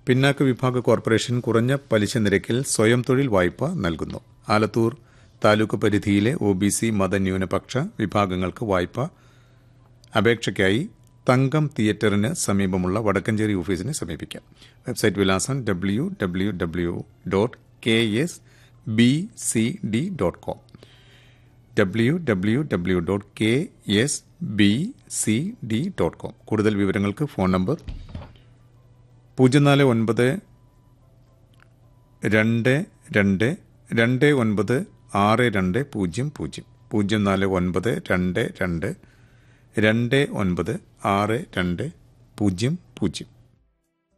പിന്നാക്ക വിഭാഗ കോർപ്പറേഷൻ കുറഞ്ഞ പലിശ നിരക്കിൽ സ്വയം തൊഴിൽ വായ്പ നൽകുന്നു ആലത്തൂർ താലൂക്ക് പരിധിയിലെ ഒ ബി സി മതന്യൂനപക്ഷ വിഭാഗങ്ങൾക്ക് വായ്പ അപേക്ഷയ്ക്കായി തങ്കം തിയേറ്ററിന് സമീപമുള്ള വടക്കഞ്ചേരി ഓഫീസിനെ സമീപിക്കാം വെബ്സൈറ്റ് വിലാസം W W W dot K S B C D dot com W W W dot K S B C D dot com കൂടുതൽ വിവരങ്ങൾക്ക് ഫോൺ നമ്പർ പൂജ്യം നാല് ഒൻപത് രണ്ട് രണ്ട് രണ്ട് ഒൻപത് ആറ് രണ്ട് പൂജ്യം പൂജ്യം പൂജ്യം നാല് ഒൻപത് രണ്ട് രണ്ട് രണ്ട് ഒൻപത് ആറ് രണ്ട് പൂജ്യം പൂജ്യം